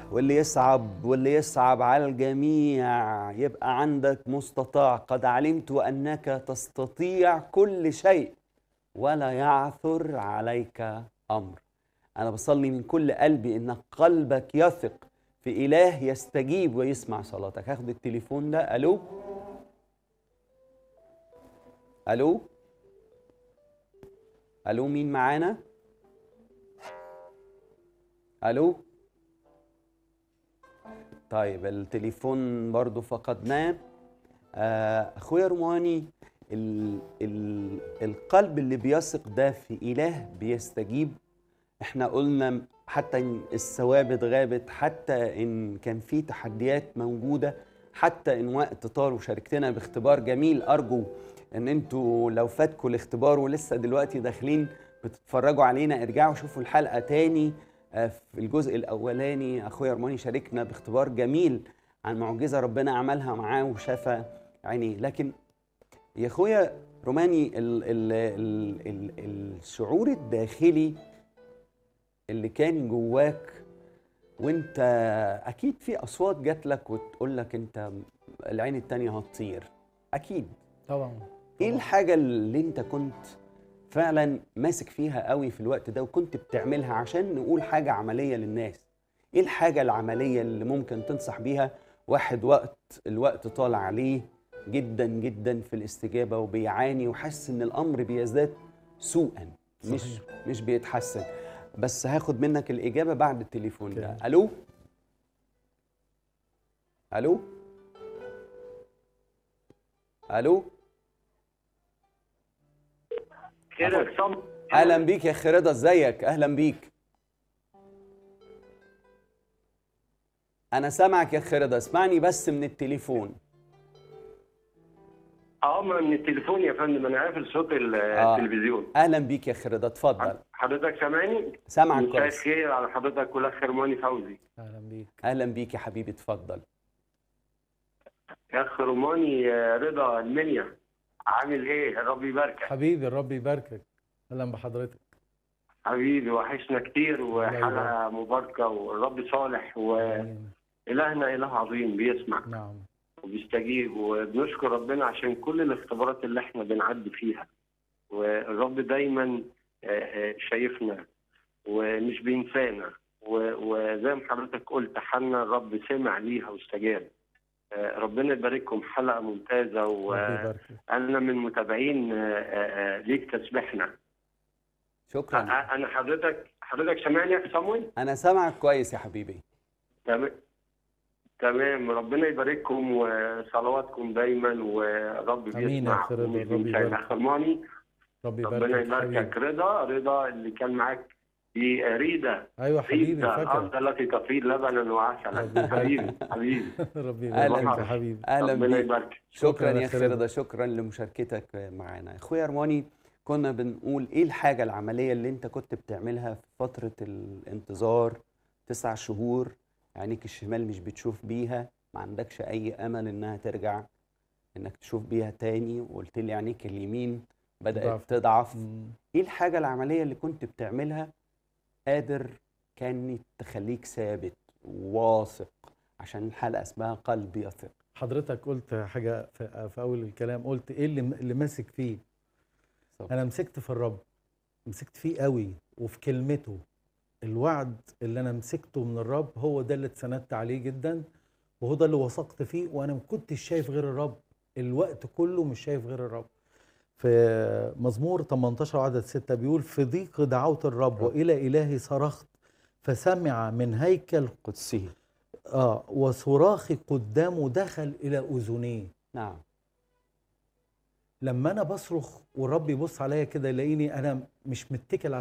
واللي يصعب واللي يصعب على الجميع يبقى عندك مستطاع قد علمت أنك تستطيع كل شيء ولا يعثر عليك أمر أنا بصلي من كل قلبي إن قلبك يثق في إله يستجيب ويسمع صلاتك هاخد التليفون ده ألو ألو ألو مين معانا ألو طيب التليفون برضو فقدناه آه، اخويا روماني ال ال القلب اللي بيثق ده في اله بيستجيب احنا قلنا حتى ان الثوابت غابت حتى ان كان في تحديات موجوده حتى ان وقت طار وشاركتنا باختبار جميل ارجو ان انتوا لو فاتكوا الاختبار ولسه دلوقتي داخلين بتتفرجوا علينا ارجعوا شوفوا الحلقه تاني آه، في الجزء الاولاني اخويا رماني شاركنا باختبار جميل عن معجزه ربنا عملها معاه وشفى عينيه لكن يا اخويا روماني ال ال ال ال الشعور الداخلي اللي كان جواك وانت اكيد في اصوات جات لك وتقول لك انت العين التانية هتطير اكيد طبعا ايه طبعاً. الحاجه اللي انت كنت فعلا ماسك فيها قوي في الوقت ده وكنت بتعملها عشان نقول حاجه عمليه للناس ايه الحاجه العمليه اللي ممكن تنصح بيها واحد وقت الوقت طال عليه جدا جدا في الاستجابه وبيعاني وحاسس ان الامر بيزداد سوءا مش صحيح. مش بيتحسن بس هاخد منك الاجابه بعد التليفون ده أوكي. الو الو الو خير يا حسام اهلا بيك يا اخي رضا ازيك اهلا بيك انا سامعك يا اخي رضا اسمعني بس من التليفون اه من التليفون يا فندم انا قافل صوت ال- آه. التلفزيون اهلا بيك يا اخي رضا اتفضل حضرتك سامعني؟ سامعك مساء كويس الخير على حضرتك والاخ رماني فوزي اهلا بيك اهلا بيك يا حبيبي اتفضل يا اخ رماني آه، رضا المنيا عامل ايه؟ الرب يباركك حبيبي الرب يباركك اهلا بحضرتك حبيبي وحشنا كتير وحلقه يبارك. مباركه والرب صالح والهنا آمين. اله عظيم بيسمع نعم وبيستجيب وبنشكر ربنا عشان كل الاختبارات اللي احنا بنعدي فيها والرب دايما آه، آه، شايفنا ومش بينسانا و- وزي ما حضرتك قلت حنا الرب سمع ليها واستجاب آه، ربنا يبارككم حلقه ممتازه رب وانا يباركك من متابعين آه، آه، آه، ليك تسبيحنا شكرا آه، انا حضرتك حضرتك سامعني يا صامويل انا سامعك كويس يا حبيبي تمام تمام ربنا يبارككم وصلواتكم دايما ورب آمين يا بيسمع أخي رضا، ومش رب بينسى يبارك. الاخ الماني رب ربنا يباركك يباركك حبيبي رضا رضا اللي كان معاك في ريدا ايوه حبيبي ريدا فاكر الارض التي تفيض لبنا رب وعسلا يبارك. حبيبي حبيبي رب أهلاً يبارك بك. يا حبيبي اهلا ربنا بيك يبارك شكرا يا يا أخي اخي رضا. رضا شكرا لمشاركتك معانا اخويا ارماني كنا بنقول ايه الحاجه العمليه اللي انت كنت بتعملها في فتره الانتظار تسع شهور عينيك الشمال مش بتشوف بيها ما عندكش اي امل انها ترجع انك تشوف بيها تاني وقلت لي عينيك اليمين بدات ضعف. تضعف مم. ايه الحاجه العمليه اللي كنت بتعملها قادر كانت تخليك ثابت واثق عشان الحلقه اسمها قلب يثق حضرتك قلت حاجه في في اول الكلام قلت ايه اللي اللي ماسك فيه صح. انا مسكت في الرب مسكت فيه قوي وفي كلمته الوعد اللي انا مسكته من الرب هو ده اللي اتسندت عليه جدا وهو ده اللي وثقت فيه وانا ما كنتش شايف غير الرب الوقت كله مش شايف غير الرب في مزمور 18 عدد 6 بيقول في ضيق دعوت الرب رب. والى الهي صرخت فسمع من هيكل قدسي اه وصراخي قدامه دخل الى اذنيه نعم لما انا بصرخ والرب يبص عليا كده يلاقيني انا مش متكل على